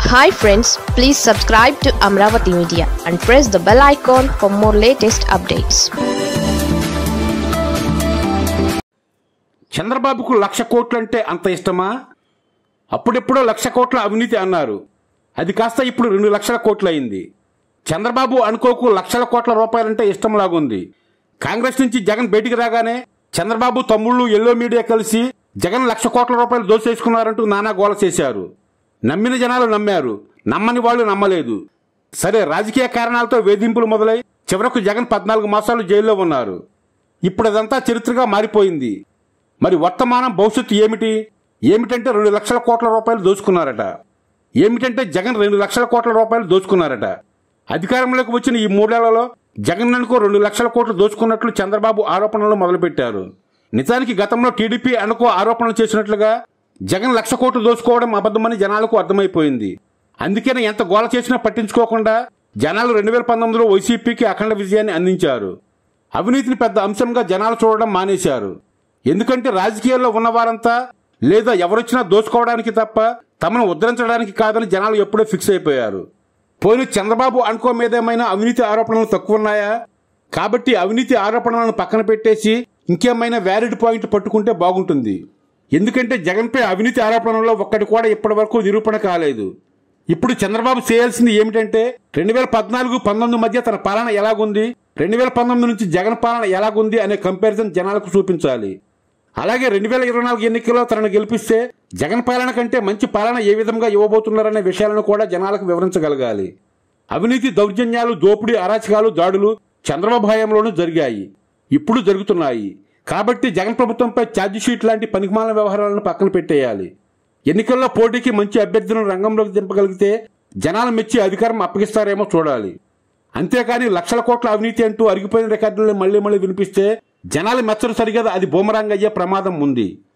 hi friends please subscribe to Amaravati media and press the bell icon for more latest updates చంద్రబాబుకు లక్ష కోట్లంటే అంత ఇష్టమా అప్పుడెప్పుడో లక్ష కోట్ల అవినీతి అన్నారు అది కాస్త ఇప్పుడు రెండు లక్షల కోట్లు అయింది చంద్రబాబు అనుకోకు లక్షల కోట్ల రూపాయలంటే ఇష్టంలాగుంది కాంగ్రెస్ నుంచి జగన్ బయటికి రాగానే చంద్రబాబు తమ్ముళ్ళు ఎల్లో మీడియా కలిసి జగన్ లక్ష కోట్ల రూపాయలు దోసేసుకున్నారంటూ నానా గోల చేశారు నమ్మిన జనాలు నమ్మారు నమ్మని వాళ్ళు నమ్మలేదు సరే రాజకీయ కారణాలతో వేధింపులు మొదలై చివరకు జగన్ పద్నాలుగు మాసాలు జైల్లో ఉన్నారు ఇప్పుడు అదంతా చరిత్రగా మారిపోయింది మరి వర్తమానం భవిష్యత్తు ఏమిటి ఏమిటంటే రెండు లక్షల కోట్ల రూపాయలు దోచుకున్నారట ఏమిటంటే జగన్ రెండు లక్షల కోట్ల రూపాయలు దోచుకున్నారట అధికారంలోకి వచ్చిన ఈ మూడేళ్లలో జగన్ అనుకో రెండు లక్షల కోట్లు దోచుకున్నట్లు చంద్రబాబు ఆరోపణలు మొదలుపెట్టారు నిజానికి గతంలో టీడీపీ అనుకో ఆరోపణలు చేసినట్లుగా జగన్ లక్ష కోట్లు దోచుకోవడం అబద్ధమని జనాలకు అర్థమైపోయింది అందుకనే ఎంత గోల చేసినా పట్టించుకోకుండా జనాలు రెండు వేల పంతొమ్మిదిలో వైసీపీకి అఖండ విజయాన్ని అందించారు అవినీతిని పెద్ద అంశంగా జనాలు చూడడం మానేశారు ఎందుకంటే రాజకీయాల్లో ఉన్నవారంతా లేదా ఎవరొచ్చినా దోచుకోవడానికి తప్ప తమను ఉద్ధరించడానికి కాదని జనాలు ఎప్పుడో ఫిక్స్ అయిపోయారు పోయిన చంద్రబాబు అనుకో మీదేమైనా అవినీతి ఆరోపణలు తక్కువ ఉన్నాయా కాబట్టి అవినీతి ఆరోపణలను పక్కన పెట్టేసి ఇంకేమైనా వ్యాలిడ్ పాయింట్ పట్టుకుంటే బాగుంటుంది ఎందుకంటే జగన్పై అవినీతి ఆరోపణల్లో ఒక్కటి కూడా ఇప్పటి వరకు నిరూపణ కాలేదు ఇప్పుడు చంద్రబాబు చేయాల్సింది ఏమిటంటే రెండు వేల పద్నాలుగు పంతొమ్మిది మధ్య తన పాలన ఎలాగుంది రెండు వేల పంతొమ్మిది నుంచి జగన్ పాలన ఎలాగుంది అనే కంపారిజన్ జనాలకు చూపించాలి అలాగే రెండు వేల ఇరవై నాలుగు ఎన్నికల్లో తనను గెలిపిస్తే జగన్ పాలన కంటే మంచి పాలన ఏ విధంగా ఇవ్వబోతున్నారనే విషయాలను కూడా జనాలకు వివరించగలగాలి అవినీతి దౌర్జన్యాలు దోపిడీ అరాచకాలు దాడులు చంద్రబాబు హయాంలోనూ జరిగాయి ఇప్పుడు జరుగుతున్నాయి కాబట్టి జగన్ ప్రభుత్వంపై ఛార్జ్ షీట్ లాంటి పనికిమాల వ్యవహారాలను పక్కన పెట్టేయాలి ఎన్నికల్లో పోటీకి మంచి అభ్యర్థులను రంగంలోకి దింపగలిగితే జనాలు మెచ్చి అధికారం అప్పగిస్తారేమో చూడాలి అంతేకాని లక్షల కోట్ల అవినీతి అంటూ అరిగిపోయిన రికార్డులను మళ్లీ మళ్లీ వినిపిస్తే జనాలు మెచ్చరు సరిగా అది బూమరాంగ్ అయ్యే ప్రమాదం ఉంది